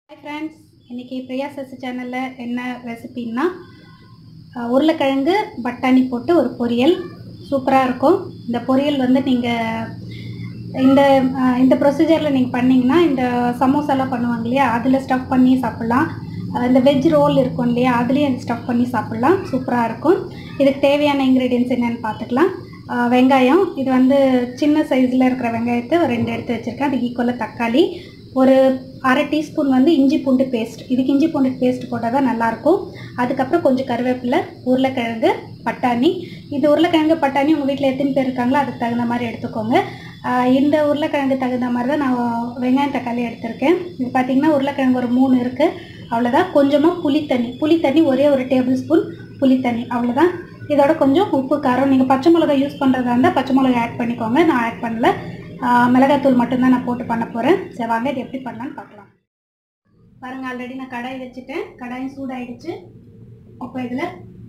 hi friends இன்றைக்கி பிரியா சசி சேனலில் என்ன ரெசிபின்னா அஹ், உருளைக்கிழங்கு பட்டாணி போட்டு ஒரு பொரியல் சூப்பராக இருக்கும் இந்த பொரியல் வந்து நீங்கள் இந்த அஹ், இந்த ப்ரொசீஜரில் நீங்கள் பண்ணிங்கன்னா இந்த சமோசாலாம் பண்ணுவாங்க இல்லையா அதில் ஸ்டஃப் பண்ணி சாப்பிட்லாம் அஹ், இந்த வெஜ் ரோல் இருக்கும் இல்லையா அதுலேயும் அது ஸ்டஃப் பண்ணி சாப்பிட்லாம் சூப்பராக இருக்கும் இதுக்கு தேவையான இன்க்ரீடியன்ஸ் என்னென்னு பார்த்துக்கலாம் அஹ், வெங்காயம் இது வந்து சின்ன சைஸில் இருக்கிற வெங்காயத்தை ஒரு ரெண்டு எடுத்து வச்சுருக்கேன் அதுக்கு ஈக்குவலாக தக்காளி ஒரு அரை டீஸ்பூன் வந்து இஞ்சி பூண்டு பேஸ்ட் இதுக்கு இஞ்சி பூண்டு பேஸ்ட் போட்டால் தான் நல்லாயிருக்கும் அதுக்கப்புறம் கொஞ்சம் கருவேப்பிலை உருளைக்கிழங்கு பட்டாணி இது உருளைக்கிழங்கு பட்டாணி உங்கள் வீட்டில் எத்தனை பேர் இருக்காங்களோ அதுக்கு தகுந்த மாதிரி எடுத்துக்கோங்க ஆஹ் இந்த உருளைக்கிழங்கு தகுந்த மாதிரி தான் நான் வெங்காயம் தக்காளி எடுத்திருக்கேன் இது பார்த்தீங்கன்னா உருளைக்கிழங்கு ஒரு மூணு இருக்குது அவ்வளோதான் கொஞ்சமாக புளி தண்ணி புளி தண்ணி ஒரே ஒரு டேபிள் ஸ்பூன் புளி தண்ணி அவ்வளோதான் இதோட கொஞ்சம் உப்பு காரம் நீங்கள் பச்சை மிளகாய் யூஸ் பண்ணுறதா இருந்தால் பச்சை மிளகாய் ஆட் பண்ணிக்கோங்க நான் ஆட் பண்ணல ஆஹ் மிளகாத்தூள் மட்டும்தான் நான் போட்டு பண்ண போகிறேன் சரி வாங்க இது எப்படி பண்ணலான்னு பார்க்கலாம் பாருங்க ஆல்ரெடி நான் கடாய் வச்சுட்டேன் கடாயும் சூடாயிடுச்சு இப்போ இதில்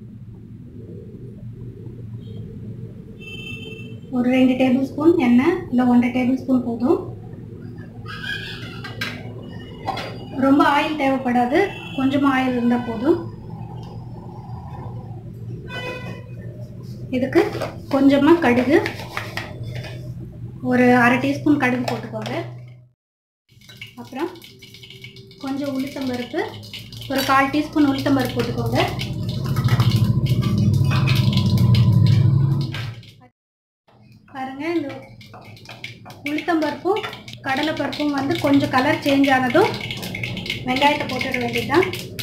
ஒரு ரெண்டு டேபிள் ஸ்பூன் எண்ணெய் இல்லை ஒன்றரை டேபிள் ஸ்பூன் போதும் ரொம்ப ஆயில் தேவைப்படாது கொஞ்சமாக ஆயில் இருந்தால் போதும் இதுக்கு கொஞ்சமாக கடுகு ஒரு அரை டீஸ்பூன் கடுகு போட்டுக்கோங்க அப்புறம் கொஞ்சம் உளுத்தம் பருப்பு ஒரு கால் டீஸ்பூன் உளுத்தம் பருப்பு போட்டுக்கோங்க பாருங்க இந்த உளுத்தம் பருப்பும் கடலை பருப்பும் வந்து கொஞ்சம் கலர் சேஞ்ச் ஆனதும் வெங்காயத்தை போட்டுட வேண்டியதுதான்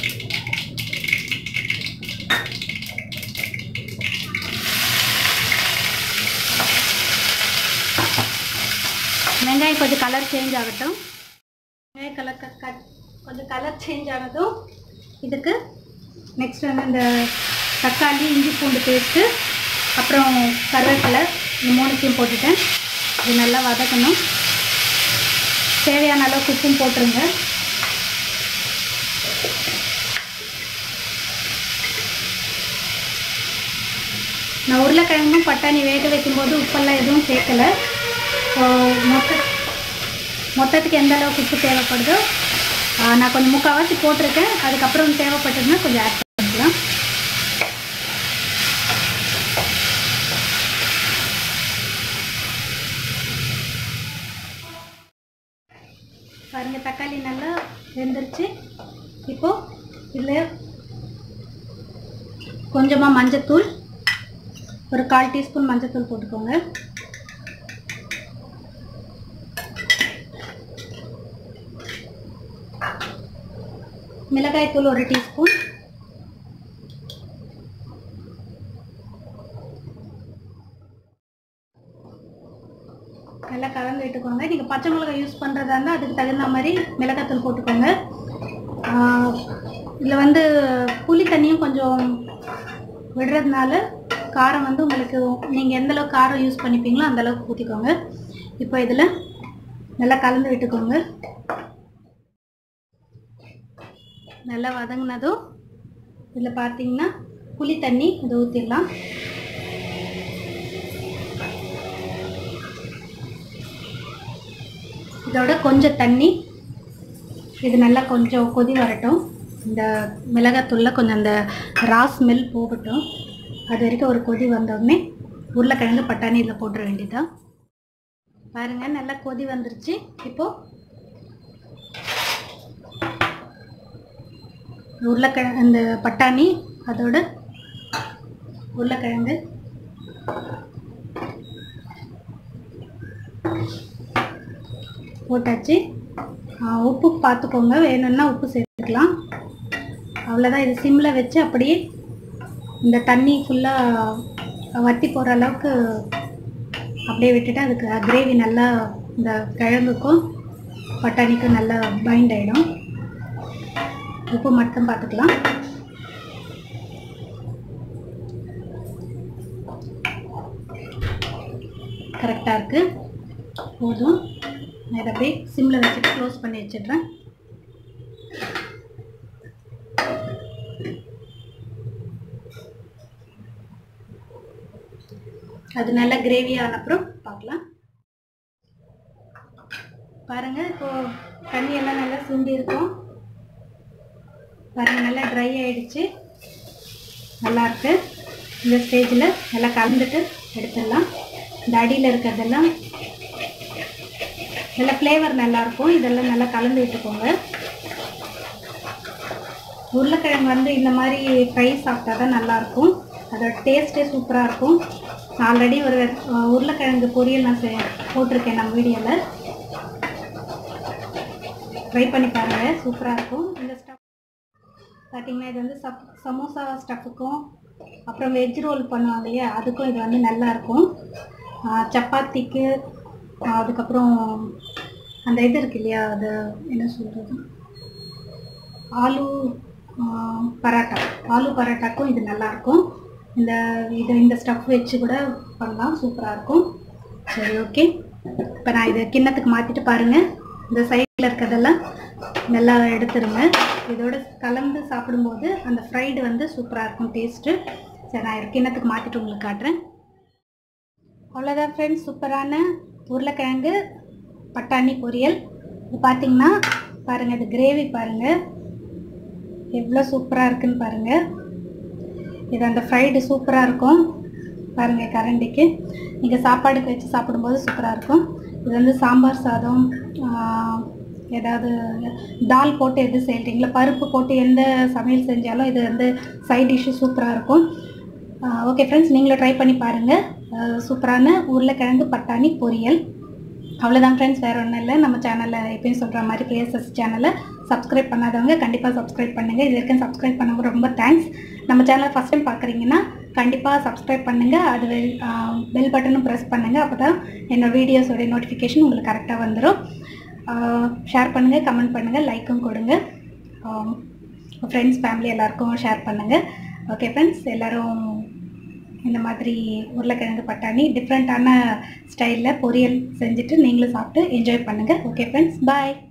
வெங்காயம் கொஞ்சம் கலர் சேஞ்ச் ஆகட்டும் வெங்காயம் கலர் கட் கொஞ்சம் கலர் சேஞ்ச் ஆனதும் இதுக்கு நெக்ஸ்ட் வந்து இந்த தக்காளி இஞ்சி பூண்டு பேஸ்ட்டு அப்புறம் கருவேப்பிலை இந்த மூணுத்தையும் போட்டுட்டேன் இது நல்லா வதக்கணும் தேவையான அளவுக்கு உப்பும் போட்டுருங்க நான் உருளைக்கிழங்கும் பட்டாணி வேக வைக்கும்போது உப்பெல்லாம் எதுவும் சேர்க்கல ஸோ மொத்த மொத்தத்துக்கு எந்த அளவுக்கு உப்பு தேவைப்படுதோ ஆ, நான் கொஞ்சம் முக்கால்வாசி போட்டிருக்கேன் அதுக்கப்புறம் தேவைப்பட்டதுன்னா கொஞ்சம் ஆட் பண்ணிக்கலாம் பாருங்க தக்காளி நல்லா வெந்துருச்சு இப்போ இதில் கொஞ்சமாக மஞ்சத்தூள் ஒரு கால் டீஸ்பூன் மஞ்சத்தூள் போட்டுக்கோங்க மிளகாய்த்தூள் ஒரு டீஸ்பூன் நல்லா கலந்து விட்டுக்கோங்க நீங்கள் பச்சை மிளகாய் யூஸ் பண்ணுறதா இருந்தால் அதுக்கு தகுந்த மாதிரி மிளகாய்த்தூள் போட்டுக்கோங்க இதில் வந்து புளி தண்ணியும் கொஞ்சம் விடுறதுனால காரம் வந்து உங்களுக்கு நீங்கள் எந்த அளவுக்கு காரம் யூஸ் பண்ணிப்பீங்களோ அந்த அளவுக்கு ஊற்றிக்கோங்க இப்போ இதில் நல்லா கலந்து விட்டுக்கோங்க நல்லா வதங்கினதும் இதில் பார்த்தீங்கன்னா புளி தண்ணி இதை ஊற்றிடலாம் இதோட கொஞ்சம் தண்ணி இது நல்லா கொஞ்சம் கொதி வரட்டும் இந்த மிளகாத்தூள்ல கொஞ்சம் அந்த ரா ஸ்மெல் போகட்டும் அது வரைக்கும் ஒரு கொதி வந்தோடனே உருளைக்கிழங்கு பட்டாணி இதில் போட்டுற வேண்டியதான் பாருங்கள் நல்லா கொதி வந்துருச்சு இப்போது உருளைக்கிழங்கு அந்த பட்டாணி அதோட உருளைக்கிழங்கு போட்டாச்சு ஆ, உப்பு பார்த்துக்கோங்க வேணும்னா உப்பு சேர்த்துக்கலாம் அவ்வளோதான் இது சிம்மில் வச்சு அப்படியே இந்த தண்ணி ஃபுல்லாக வற்றி போகிற அளவுக்கு அப்படியே விட்டுட்டு அதுக்கு கிரேவி நல்லா இந்த கிழங்குக்கும் பட்டாணிக்கும் நல்லா பைண்ட் ஆகிடும் உப்பு மட்டும் பார்த்துக்கலாம் கரெக்டாக இருக்குது போதும் நான் இதை அப்படியே சிம்மில் வச்சுட்டு க்ளோஸ் பண்ணி வச்சிடுறேன் அது நல்லா கிரேவி ஆன அப்புறம் பார்க்கலாம் பாருங்க இப்போ தண்ணி எல்லாம் நல்லா சுண்டி இருக்கும் பாருங்க நல்லா ட்ரை ஆயிடுச்சு நல்லா இருக்கு இந்த ஸ்டேஜில் நல்லா கலந்துட்டு எடுத்துடலாம் இந்த அடியில் இருக்கிறதெல்லாம் நல்ல ஃப்ளேவர் நல்லாயிருக்கும் இதெல்லாம் நல்லா கலந்து விட்டுக்கோங்க உருளைக்கிழங்கு வந்து இந்த மாதிரி ஃப்ரை சாப்பிட்டா தான் நல்லாயிருக்கும் அதோட டேஸ்ட்டே சூப்பராக இருக்கும் ஆல்ரெடி ஒரு அஹ், உருளைக்கிழங்கு பொரியல் நான் செ- போட்டிருக்கேன் நம்ம வீடியோவில் ட்ரை பண்ணி பாருங்கள் சூப்பராக இருக்கும் இந்த ஸ்டஃப் பார்த்தீங்கன்னா இது வந்து சப் சமோசா ஸ்டஃப்புக்கும் அப்புறம் வெஜ் ரோல் பண்ணுவாங்க இல்லையா அதுக்கும் இது வந்து நல்லா இருக்கும் ஆஹ் சப்பாத்திக்கு ஆஹ் அதுக்கப்புறம் அந்த இது இருக்கு இல்லையா அது என்ன சொல்கிறது ஆலு ஆஹ் பரோட்டா ஆலு பரோட்டாக்கும் இது நல்லாயிருக்கும் இந்த இது இந்த ஸ்டஃப் வச்சு கூட பண்ணலாம் சூப்பராக இருக்கும் சரி ஓகே இப்போ நான் இதை கிண்ணத்துக்கு மாற்றிட்டு பாருங்கள் இந்த சைடில் இருக்கிறதெல்லாம் நல்லா எடுத்துருங்க இதோட கலந்து சாப்பிடும்போது அந்த ஃப்ரைடு வந்து சூப்பராக இருக்கும் டேஸ்ட்டு சரி நான் இதை கிண்ணத்துக்கு மாற்றிட்டு உங்களுக்கு காட்டுறேன் அவ்வளோதான் ஃப்ரெண்ட்ஸ் சூப்பரான உருளைக்கிழங்கு பட்டாணி பொரியல் இது பார்த்தீங்கன்னா பாருங்கள் இது கிரேவி பாருங்கள் எவ்வளோ சூப்பராக இருக்குன்னு பாருங்கள் இது அந்த ஃப்ரைடு சூப்பராக இருக்கும் பாருங்கள் கரண்டிக்கு நீங்கள் சாப்பாடுக்கு வச்சு சாப்பிடும்போது சூப்பராக இருக்கும் இது வந்து சாம்பார் சாதம் ஆஹ், ஏதாவது தால் போட்டு எது செய்கிறீங்களோ பருப்பு போட்டு எந்த சமையல் செஞ்சாலும் இது வந்து சைட் டிஷ்ஷு சூப்பராக இருக்கும் ஓகே ஃப்ரெண்ட்ஸ் நீங்களும் ட்ரை பண்ணி பாருங்கள் சூப்பரான உருளைக்கிழங்கு பட்டாணி பொரியல் அவ்வளோதான் ஃப்ரெண்ட்ஸ் வேறு ஒன்றும் இல்லை நம்ம சேனலில் எப்பயும் சொல்கிற மாதிரி பிஎஸ்எஸ் சேனலை சப்ஸ்கிரைப் பண்ணாதவங்க கண்டிப்பாக சப்ஸ்கிரைப் பண்ணுங்கள் இது வரைக்கும் சப்ஸ்கிரைப் பண்ணவங்க ரொம்ப தேங்க்ஸ் நம்ம சேனலை ஃபஸ்ட் டைம் பார்க்குறீங்கன்னா கண்டிப்பாக சப்ஸ்கிரைப் பண்ணுங்கள் அது பெல் பட்டனும் ப்ரெஸ் பண்ணுங்கள் அப்போ தான் என்னோட வீடியோஸோடைய நோட்டிஃபிகேஷன் உங்களுக்கு கரெக்டாக வந்துடும் ஷேர் பண்ணுங்கள் கமெண்ட் பண்ணுங்கள் லைக்கும் கொடுங்க ஃப்ரெண்ட்ஸ் ஃபேமிலி எல்லாருக்கும் ஷேர் பண்ணுங்கள் ஓகே ஃப்ரெண்ட்ஸ் எல்லோரும் இந்த மாதிரி உருளைக்கிழங்கு பட்டாணி டிஃப்ரெண்ட்டான ஸ்டைலில் பொரியல் செஞ்சுட்டு நீங்களும் சாப்பிட்டு என்ஜாய் பண்ணுங்கள் ஓகே ஃப்ரெண்ட்ஸ் பாய்